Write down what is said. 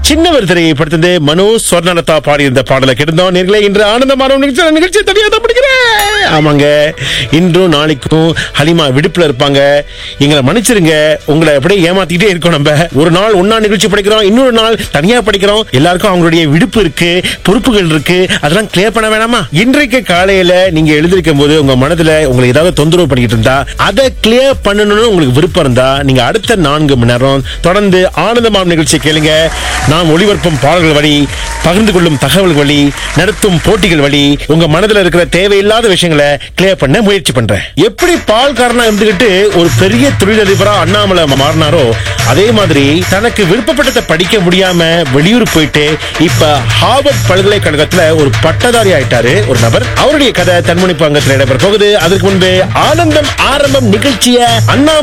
சின்னவர் திரைப்படத்திலிருந்து மனோ சொர்ணலதா பாடியிருந்த பாடலை கேட்டிருந்தோம் நேர்களே இன்று ஆனந்தமான நிகழ்ச்சி நிகழ்ச்சி தனியாக தான் படிக்கிறேன் ஆமாங்க இன்றும் நாளைக்கும் ஹலிமா விடுப்புல இருப்பாங்க எங்களை மன்னிச்சிருங்க உங்களை அப்படியே ஏமாத்திட்டே இருக்கோம் நம்ம ஒரு நாள் ஒன்னா நிகழ்ச்சி படிக்கிறோம் இன்னொரு நாள் தனியா படிக்கிறோம் எல்லாருக்கும் அவங்களுடைய விடுப்பு இருக்கு பொறுப்புகள் இருக்கு அதெல்லாம் கிளியர் பண்ண வேணாமா இன்றைக்கு காலையில நீங்க எழுதிருக்கும் போது உங்க மனதுல உங்களை ஏதாவது தொந்தரவு பண்ணிட்டு இருந்தா அதை கிளியர் பண்ணணும்னு உங்களுக்கு விருப்பம் இருந்தா நீங்க அடுத்த நான்கு மணி நேரம் தொடர்ந்து ஆனந்தமாம் நிகழ்ச்சி கேளுங்க நாம் ஒளிபரப்பும் பாடல்கள் வழி பகிர்ந்து கொள்ளும் தகவல் வழி நடத்தும் போட்டிகள் வழி உங்க மனதுல இருக்கிற தேவையில்லாத விஷயங்களை கிளியர் பண்ண முயற்சி பண்றேன் எப்படி பால்காரனா இருந்துகிட்டு ஒரு பெரிய தொழிலதிபரா அண்ணாமலை மாறினாரோ அதே மாதிரி தனக்கு விருப்பப்பட்டதை படிக்க முடியாம வெளியூர் போயிட்டு இப்ப ஹார்வர்ட் பல்கலைக்கழகத்துல ஒரு பட்டதாரி ஆயிட்டாரு ஒரு நபர் அவருடைய கதை தன்முனைப்பு அங்கத்தில் இடம்பெற போகுது அதற்கு முன்பு ஆனந்தம் ஆரம்பம் நிகழ்ச்சிய அண்ணாமலை